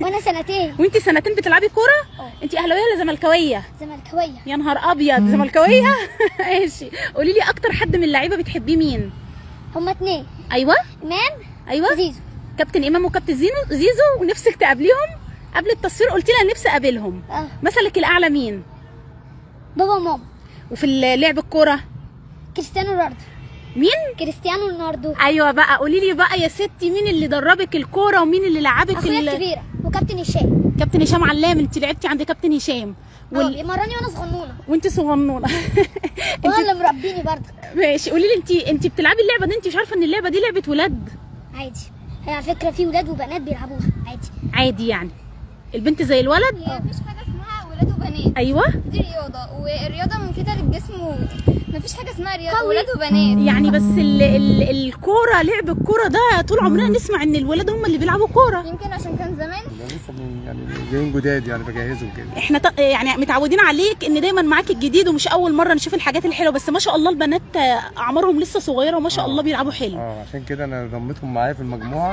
وانا سنتين وانت سنتين بتلعبي كوره اه. انت اهلاويه ولا زملكاويه زملكاويه يا نهار ابيض زملكاويه ماشي قولي لي اكتر حد من اللعيبه بتحبيه مين هما اتنين ايوه امام ايوه وزيزو كابتن امام وكابتن زينو زيزو ونفسك تقابليهم قبل التصوير قلت لي انا نفسي اقابلهم اه مثلك الاعلى مين بابا وماما وفي لعب الكوره كريستيانو رونالدو مين كريستيانو رونالدو ايوه بقى قولي لي بقى يا ستي مين اللي دربك الكوره ومين اللي لعبك اخويا ال- الكبيره وكابتن هشام كابتن هشام علام انت لعبتي عند كابتن هشام اه وال... بيمرني وانا صغنونه وانت صغنونه وانا انت اللي مربيني برضك ماشي قولي لي انت انت بتلعبي اللعبه دي انت مش عارفه ان اللعبه دي لعبه ولاد عادي هي على فكره في ولاد وبنات بيلعبوها عادي عادي يعني البنت زي الولد هي مفيش حاجه اسمها ولاد وبنات ايوه دي رياضه والرياضه مفيده للجسم و... مفيش حاجه اسمها رياضه قوي. ولاد وبنات يعني بس ال... ال... الكوره لعب الكوره ده طول عمرنا نسمع ان الولاد هم اللي بيلعبوا كوره يمكن عشان كان زمان ده لسه من يعني جايين جداد يعني بجهزهم كده احنا ط... يعني متعودين عليك ان دايما معاك الجديد ومش اول مره نشوف الحاجات الحلوه بس ما شاء الله البنات اعمارهم لسه صغيره وما شاء آه. الله بيلعبوا حلو اه عشان كده انا ضمتهم معايا في المجموعه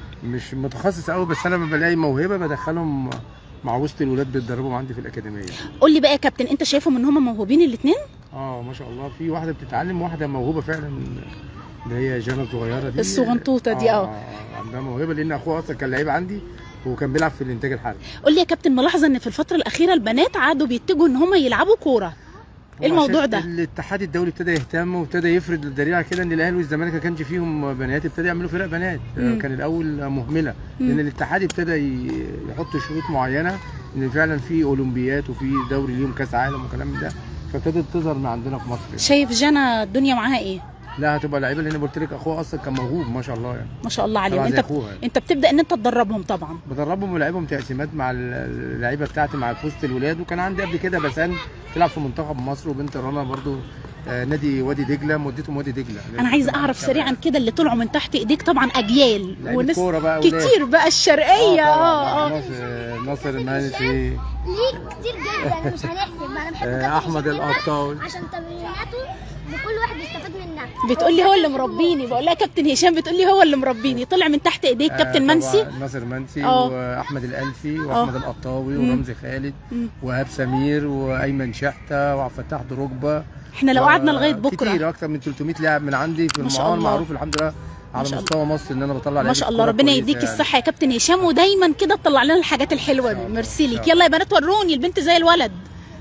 مش متخصص قوي بس انا لما بلاقي موهبه بدخلهم مع وسط الولاد بيتدربوا عندي في الاكاديميه قول لي بقى يا كابتن انت شايفهم ان هم موهوبين الاثنين اه ما شاء الله في واحده بتتعلم واحده موهوبه فعلا اللي هي جانا الصغيره دي الصغنطوطة دي، اه. آه، عندها موهبه لان اخوها اصلا كان لعيب عندي وكان بيلعب في الانتاج الحربي قول لي يا كابتن ملاحظه ان في الفتره الاخيره البنات عادوا بيتجهوا ان هم يلعبوا كوره ايه الموضوع عشان ده الاتحاد الدولي ابتدى يهتم وابتدى يفرض الدليل على كده ان الاهلي والزمالك ما كانش فيهم بنات ابتدى يعملوا فرق بنات مم. كان الاول مهمله لان الاتحاد ابتدى ي- يحط شروط معينه ان فعلا في اولمبيات وفي دوري ليهم كاس عالم وكلام من ده فابتدت تظهر من عندنا في مصر يعني. شايف جانا الدنيا معاها ايه لا هتبقى لعيبه لان قلت لك اخوها اصلا كان موهوب ما شاء الله يعني ما شاء الله عليه طبعاً زي وانت أخوها. انت بتبدا ان انت تدربهم طبعا بدربهم ولعبهم تقسيمات مع اللعيبه بتاعتي مع في وسط الولاد وكان عندي قبل كده بسان تلعب في منتخب مصر وبنت رنا برضو آه، نادي وادي دجله موديتهم وادي دجله انا عايزه اعرف سريعا كده اللي طلعوا من تحت ايديك طبعا اجيال لعيبة كورة بقى ولاد. كتير بقى الشرقيه اه اه ناصر ناصر المانسي ليه كتير جدا مش هنحسب انا بحب آه، كابتن احمد هشام جداً القطاوي عشان تمريناته بكل واحد بيستفاد منها بتقول لي هو اللي مربيني بقول لها كابتن هشام بتقول لي هو اللي مربيني طلع من تحت ايديك كابتن منسي ناصر منسي اه. واحمد الالفي واحمد القطاوي ورمزي خالد مم. وهاب سمير وايمن شحته وعبد الفتاح دروجبا احنا لو قعدنا لغايه بكره كتير اكتر من 300 لاعب من عندي في ما شاء المعاون الله. معروف الحمد لله على شاء مستوى مصر ان انا بطلع ما لعيبة شاء الله كورة ربنا كويسة يديك يعني. الصحه يا كابتن هشام ودايما كده تطلع لنا الحاجات الحلوه دي الله. ميرسي إن ليك شاء يلا يا بنات وروني البنت زي الولد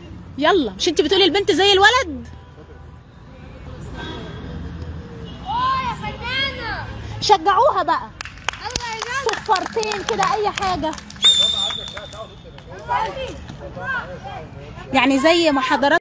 يلا مش انت بتقولي البنت زي الولد اه يا فنانه شجعوها بقى الله يا صفرتين كده اي حاجه يعني زي ما حضرات